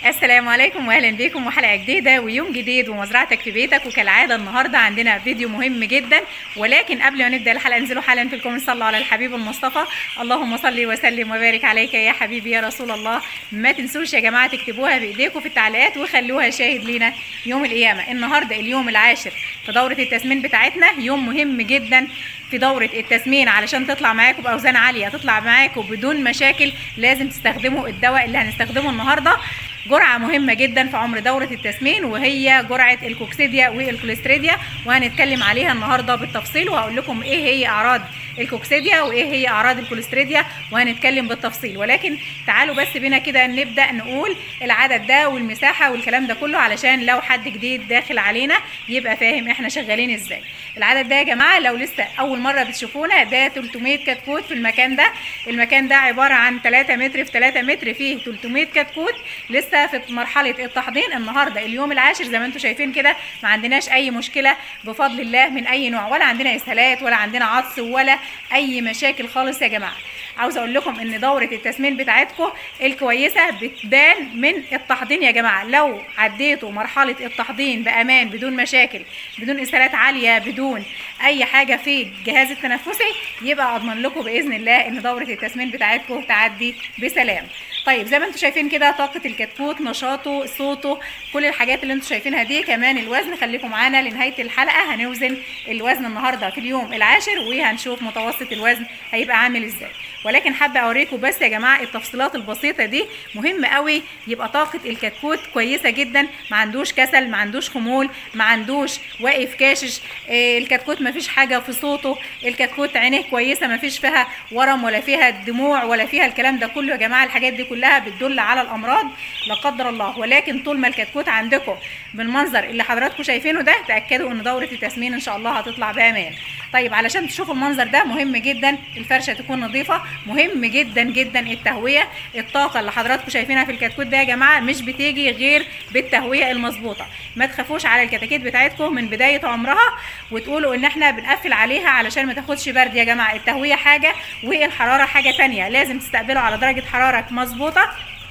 السلام عليكم واهلا بكم وحلقه جديده ويوم جديد ومزرعتك في بيتك وكالعاده النهارده عندنا فيديو مهم جدا ولكن قبل ما نبدا الحلقه انزلوا حالا في الكومنت صلوا على الحبيب المصطفى اللهم صل وسلم وبارك عليك يا حبيبي يا رسول الله ما تنسوش يا جماعه تكتبوها بايديكم في التعليقات وخلوها شاهد لينا يوم القيامه النهارده اليوم العاشر في دوره التسمين بتاعتنا يوم مهم جدا في دورة التسمين علشان تطلع معاكم بأوزان عالية تطلع معاكم بدون مشاكل لازم تستخدموا الدواء اللي هنستخدمه النهاردة جرعة مهمة جدا في عمر دورة التسمين وهي جرعة الكوكسيديا والكوليستريديا وهنتكلم عليها النهاردة بالتفصيل وهقول لكم ايه هي أعراض الكوكسيديا وايه هي أعراض الكوليستريديا وهنتكلم بالتفصيل ولكن تعالوا بس بينا كده نبدأ نقول العدد ده والمساحة والكلام ده كله علشان لو حد جديد داخل علينا يبقى فاهم احنا شغالين ازاي العدد ده يا جماعة لو لسه أول مرة بتشوفونا ده 300 كتكوت في المكان ده المكان ده عبارة عن 3 متر في 3 متر فيه 300 كتكوت لسه في مرحلة التحضير النهاردة اليوم العاشر زي ما انتم شايفين كده ما عندناش أي مشكلة بفضل الله من أي نوع ولا عندنا إسهالات ولا عندنا عطس ولا أي مشاكل خالص يا جماعة عاوز اقول لكم ان دوره التسمين بتاعتكم الكويسه بتبان من التحضين يا جماعه لو عديتوا مرحله التحضين بامان بدون مشاكل بدون اسهالات عاليه بدون اي حاجه في الجهاز التنفسي يبقى اضمن لكم باذن الله ان دوره التسمين بتاعتكم تعدي بسلام طيب زي ما انتم شايفين كده طاقه الكتكوت نشاطه صوته كل الحاجات اللي انتم شايفينها دي كمان الوزن خليكم معانا لنهايه الحلقه هنوزن الوزن النهارده في اليوم العاشر وهنشوف متوسط الوزن هيبقى عامل ازاي ولكن حابه اوريكم بس يا جماعه التفصيلات البسيطه دي مهم قوي يبقى طاقه الكتكوت كويسه جدا ما عندوش كسل ما عندوش خمول ما عندوش واقف كاشش إيه الكتكوت ما فيش حاجه في صوته الكتكوت عينيه كويسه ما فيش فيها ورم ولا فيها دموع ولا فيها الكلام ده كله يا جماعه الحاجات دي كلها بتدل على الامراض لا قدر الله ولكن طول ما الكتكوت عندكم بالمنظر اللي حضراتكم شايفينه ده تاكدوا ان دوره التسمين ان شاء الله هتطلع بامان طيب علشان تشوفوا المنظر ده مهم جدا الفرشه تكون نظيفه مهم جدا جدا التهويه الطاقه اللي حضراتكم شايفينها في الكتكوت ده يا جماعه مش بتيجي غير بالتهويه المظبوطه ما تخافوش على الكتاكيت بتاعتكم من بدايه عمرها وتقولوا ان احنا بنقفل عليها علشان ما تاخدش برد يا جماعه التهويه حاجه والحراره حاجه تانية لازم تستقبلوا على درجه حراره مظبوطه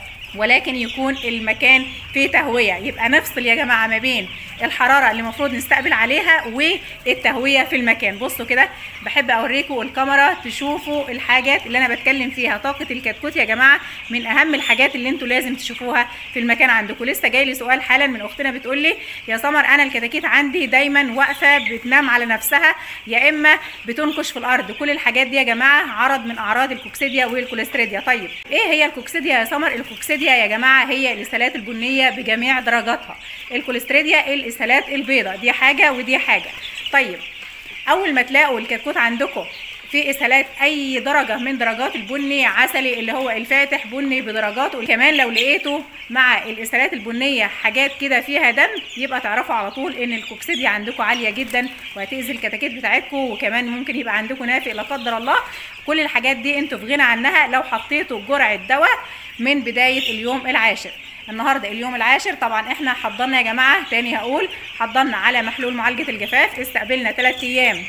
ولكن يكون المكان فيه تهويه يبقى نفصل يا جماعه ما بين الحراره اللي المفروض نستقبل عليها والتهويه في المكان بصوا كده بحب اوريكم الكاميرا تشوفوا الحاجات اللي انا بتكلم فيها طاقه الكتكوت يا جماعه من اهم الحاجات اللي انتوا لازم تشوفوها في المكان عندكم لسه جاي لي سؤال حالا من اختنا بتقول لي يا سمر انا الكتاكيت عندي دايما واقفه بتنام على نفسها يا اما بتنكش في الارض كل الحاجات دي يا جماعه عرض من اعراض الكوكسيديا والكوليستريديا طيب ايه هي الكوكسيديا يا سمر الكوكسيديا يا جماعه هي الاسهالات البنيه بجميع درجاتها الكوليستريديا الاسهالات البيضاء دي حاجه ودي حاجه طيب اول ما تلاقوا الكتكوت عندكم في اسهالات اي درجه من درجات البني عسلي اللي هو الفاتح بني بدرجات وكمان لو لقيتوا مع الاسهالات البنيه حاجات كده فيها دم يبقى تعرفوا على طول ان الكوكسيديا عندكم عاليه جدا وهتاذي الكتاكيت بتاعتكم وكمان ممكن يبقى عندكم نافق لا قدر الله كل الحاجات دي انتوا في غنى عنها لو حطيتوا جرعه دواء من بدايه اليوم العاشر النهارده اليوم العاشر طبعا احنا حضرنا يا جماعه تاني هقول حضرنا على محلول معالجه الجفاف استقبلنا 3 ايام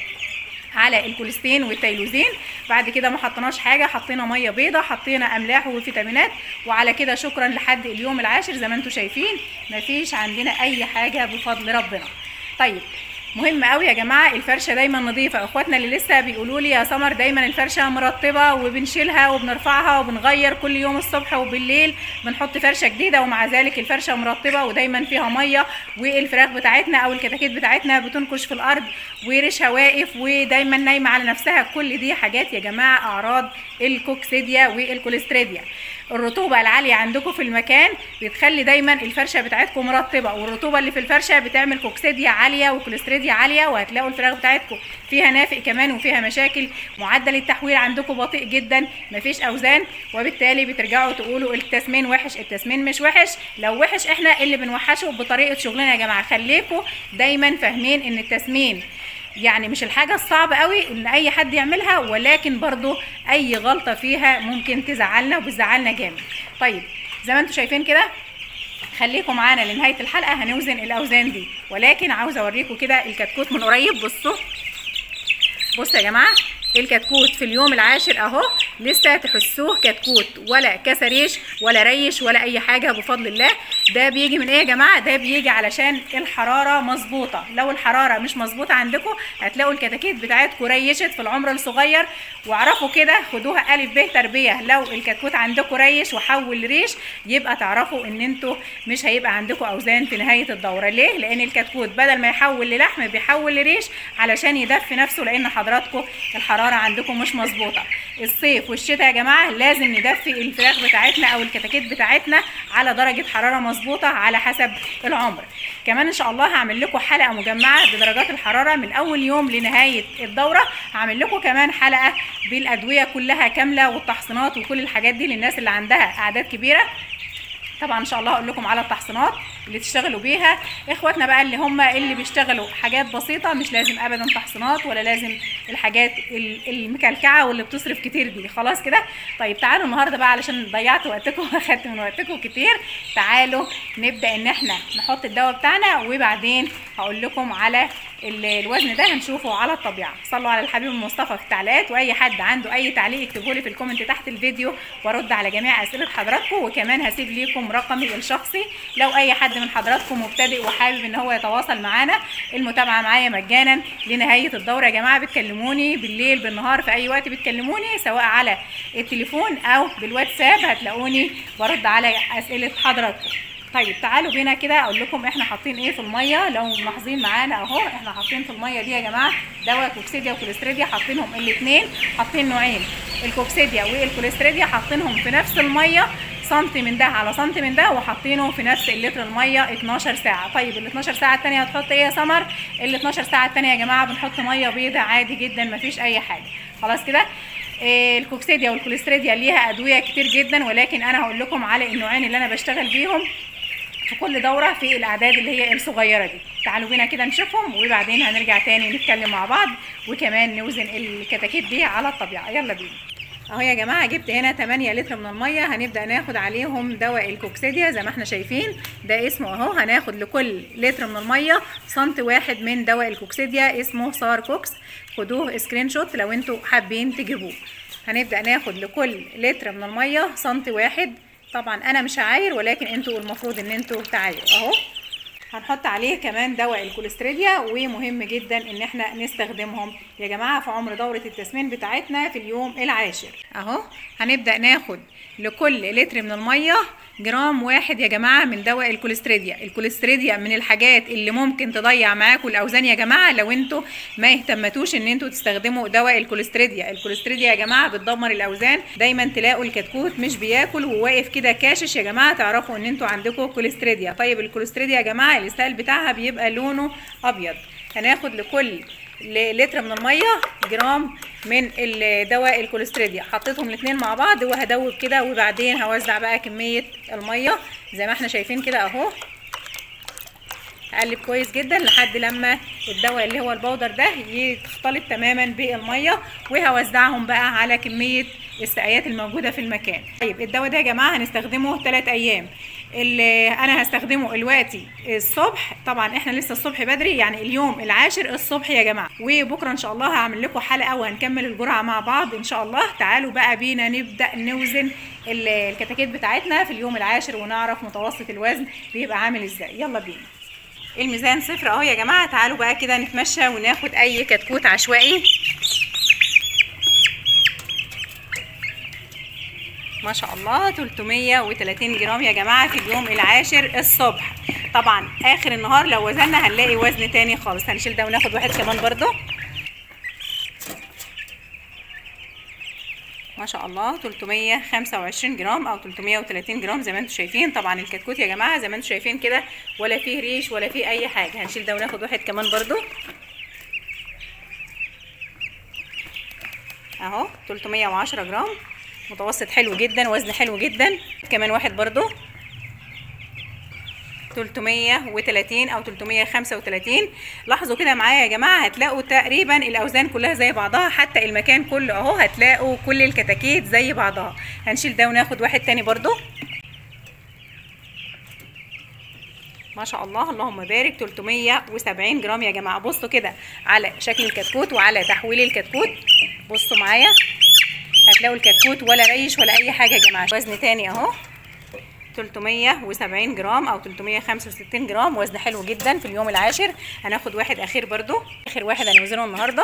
على الكوليستين والتيلوزين بعد كده ما حطيناش حاجه حطينا ميه بيضه حطينا املاح وفيتامينات وعلى كده شكرا لحد اليوم العاشر زي ما انتم شايفين مفيش عندنا اي حاجه بفضل ربنا طيب مهم قوي يا جماعه الفرشه دايما نظيفه اخواتنا اللي لسه بيقولوا لي يا سمر دايما الفرشه مرطبه وبنشيلها وبنرفعها وبنغير كل يوم الصبح وبالليل بنحط فرشه جديده ومع ذلك الفرشه مرطبه ودايما فيها ميه والفراخ بتاعتنا او الكتاكيت بتاعتنا بتنكش في الارض وريشها واقف ودايما نايمه على نفسها كل دي حاجات يا جماعه اعراض الكوكسيديا والكوليستريديا الرطوبه العاليه عندكم في المكان بتخلي دايما الفرشه بتاعتكم مرطبه والرطوبه اللي في الفرشه بتعمل كوكسيديا عاليه وكوليستريديا عاليه وهتلاقوا الفراخ بتاعتكم فيها نافق كمان وفيها مشاكل معدل التحويل عندكم بطيء جدا مفيش اوزان وبالتالي بترجعوا تقولوا التسمين وحش التسمين مش وحش لو وحش احنا اللي بنوحشه بطريقه شغلنا يا جماعه خليكم دايما فاهمين ان التسمين يعني مش الحاجة الصعبة قوي ان اي حد يعملها ولكن برضو اي غلطة فيها ممكن تزعلنا وبتزعلنا جامد طيب زي ما انتم شايفين كده خليكم معانا لنهاية الحلقة هنوزن الاوزان دي ولكن عاوزة اوريكم كده الكتكوت من قريب بصوا بصوا يا جماعة الكتكوت في اليوم العاشر اهو لسه تحسوه كتكوت ولا كسريش ولا ريش ولا اي حاجه بفضل الله ده بيجي من ايه يا جماعه ده بيجي علشان الحراره مظبوطه لو الحراره مش مظبوطه عندكم هتلاقوا الكتاكيت بتاعتكم ريشت في العمر الصغير واعرفوا كده خدوها الف ب تربيه لو الكتكوت عندكم ريش وحول ريش يبقى تعرفوا ان انتوا مش هيبقى عندكم اوزان في نهايه الدوره ليه لان الكتكوت بدل ما يحول للحم بيحول لريش علشان يدفي نفسه لان حضراتكم الحراره عندكم مش مظبوطه الصيف والشتاء يا جماعه لازم ندفي الفراخ بتاعتنا او الكتاكيت بتاعتنا على درجه حراره مظبوطه على حسب العمر كمان ان شاء الله هعمل لكم حلقه مجمعه بدرجات الحراره من اول يوم لنهايه الدوره هعمل لكم كمان حلقه بالادويه كلها كامله والتحصينات وكل الحاجات دي للناس اللي عندها اعداد كبيره طبعا ان شاء الله هقول لكم على التحصينات اللي تشتغلوا بيها اخواتنا بقى اللي هم اللي بيشتغلوا حاجات بسيطه مش لازم ابدا تحصينات ولا لازم الحاجات المكلكعه واللي بتصرف كتير دي خلاص كده طيب تعالوا النهارده بقى علشان ضيعت وقتكم واخدت من وقتكم كتير تعالوا نبدا ان احنا نحط الدواء بتاعنا وبعدين هقول لكم على الوزن ده هنشوفه على الطبيعه صلوا على الحبيب المصطفى في التعليقات واي حد عنده اي تعليق يكتبه لي في الكومنت تحت الفيديو وارد على جميع اسئله حضراتكم وكمان هسيب ليكم رقمي الشخصي لو اي حد من حضراتكم مبتدئ وحابب ان هو يتواصل معانا المتابعه معايا مجانا لنهايه الدوره يا جماعه بتكلموني بالليل بالنهار في اي وقت بتكلموني سواء على التليفون او بالواتساب هتلاقوني برد على اسئله حضراتكم طيب تعالوا بينا كده اقول لكم احنا حاطين ايه في الميه لو ملاحظين معانا اهو احنا حاطين في الميه دي يا جماعه دواء كوكسيديا وكوليستريديا حاطينهم الاثنين حاطين نوعين الكوكسيديا والكوليستريديا حاطينهم في نفس الميه سنتي من ده على سنتي من ده وحاطينه في نفس اللتر الميه 12 ساعه طيب ال 12 ساعه الثانيه هتحط ايه يا سمر ال 12 ساعه الثانيه يا جماعه بنحط ميه بيضاء عادي جدا مفيش اي حاجه خلاص كده إيه الكوكسيديا والكوليستريديا ليها ادويه كتير جدا ولكن انا هقول لكم على النوعين اللي انا بشتغل بيهم في كل دوره في الاعداد اللي هي الصغيره دي تعالوا بينا كده نشوفهم وبعدين هنرجع تاني نتكلم مع بعض وكمان نوزن الكتاكيت دي على الطبيعه يلا بينا اهو يا جماعه جبت هنا 8 لتر من الميه هنبدا ناخد عليهم دواء الكوكسيديا زي ما احنا شايفين ده اسمه اهو هناخد لكل لتر من الميه سنت واحد من دواء الكوكسيديا اسمه سار كوكس خدوه سكرين شوت لو انتوا حابين تجيبوه هنبدا ناخد لكل لتر من الميه سنت واحد طبعا انا مش هعاير ولكن انتوا المفروض ان انتوا تعايروا اهو هنحط عليه كمان دواء الكوليستريديا ومهم جدا ان احنا نستخدمهم يا جماعه في عمر دوره التسمين بتاعتنا في اليوم العاشر اهو هنبدا ناخد لكل لتر من الميه جرام واحد يا جماعه من دواء الكوليستريديا الكوليستريديا من الحاجات اللي ممكن تضيع معاكم الاوزان يا جماعه لو انتوا ما اهتمتوش ان انتوا تستخدموا دواء الكوليستريديا الكوليستريديا يا جماعه بتدمر الاوزان دايما تلاقوا الكتكوت مش بياكل وواقف كده كاشش يا جماعه تعرفوا ان انتوا عندكم كوليستريديا طيب الكوليستريديا يا جماعه الستايل بتاعها بيبقى لونه ابيض هناخد لكل لتر من الميه جرام من دواء الكوليستريديا حطيتهم الاثنين مع بعض وهدوب كده وبعدين هوزع بقى كميه الميه زي ما احنا شايفين كده اهو هقلب كويس جدا لحد لما الدواء اللي هو البودر ده يختلط تماما بالميه وهوزعهم بقى على كميه السقايات الموجوده في المكان طيب الدواء ده يا جماعه هنستخدمه 3 ايام اللي انا هستخدمه دلوقتي الصبح طبعا احنا لسه الصبح بدري يعني اليوم العاشر الصبح يا جماعه وبكره ان شاء الله هعمل لكم حلقه وهنكمل الجرعه مع بعض ان شاء الله تعالوا بقى بينا نبدا نوزن الكتاكيت بتاعتنا في اليوم العاشر ونعرف متوسط الوزن بيبقى عامل ازاي يلا بينا الميزان صفر اهو يا جماعه تعالوا بقى كده نتمشى وناخد اي كتكوت عشوائي ما شاء الله 330 جرام يا جماعه في اليوم العاشر الصبح طبعا اخر النهار لو وزننا هنلاقي وزن تاني خالص هنشيل ده وناخد واحد كمان برضو ما شاء الله 325 جرام او 330 جرام زي ما انتم شايفين طبعا الكتكوت يا جماعه زي ما انتم شايفين كده ولا فيه ريش ولا فيه اي حاجه هنشيل ده وناخد واحد كمان برضو اهو 310 جرام متوسط حلو جدا وزن حلو جدا كمان واحد برضو 330 او 335 لاحظوا كده معايا يا جماعه هتلاقوا تقريبا الاوزان كلها زي بعضها حتى المكان كله اهو هتلاقوا كل الكتاكيت زي بعضها هنشيل ده وناخد واحد تاني برضو ما شاء الله اللهم بارك 370 جرام يا جماعه بصوا كده على شكل الكتكوت وعلى تحويل الكتكوت بصوا معايا هتلاقوا الكتكوت ولا ريش ولا اي حاجه يا جماعه وزن تاني اهو 370 جرام او 365 جرام وزن حلو جدا في اليوم العاشر هناخد واحد اخير برضو اخر واحد هنوزنه النهارده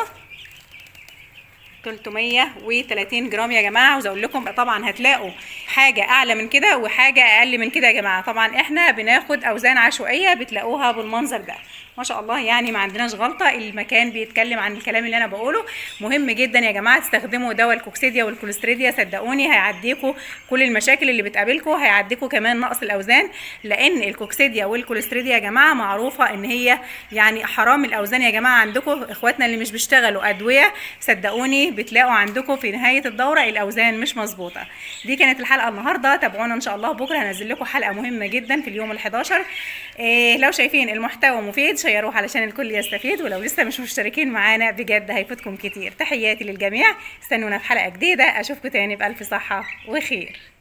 330 جرام يا جماعه عاوز اقول لكم طبعا هتلاقوا حاجه اعلى من كده وحاجه اقل من كده يا جماعه طبعا احنا بناخد اوزان عشوائيه بتلاقوها بالمنظر ده ما شاء الله يعني ما عندناش غلطه المكان بيتكلم عن الكلام اللي انا بقوله مهم جدا يا جماعه تستخدموا دواء الكوكسيديا والكوليستريديا صدقوني هيعديكوا كل المشاكل اللي بتقابلكم هيعديكوا كمان نقص الاوزان لان الكوكسيديا والكوليستريديا يا جماعه معروفه ان هي يعني حرام الاوزان يا جماعه عندكم اخواتنا اللي مش بيشتغلوا ادويه صدقوني بتلاقوا عندكم في نهايه الدوره الاوزان مش مظبوطه دي كانت الحلقه النهارده تابعونا ان شاء الله بكره هنزل لكم حلقه مهمه جدا في اليوم ال11 إيه لو شايفين المحتوى مفيد شيروه علشان الكل يستفيد ولو لسه مش مشتركين معانا بجد هيفوتكم كتير تحياتي للجميع استنونا في حلقه جديده اشوفكم تاني بالف صحه وخير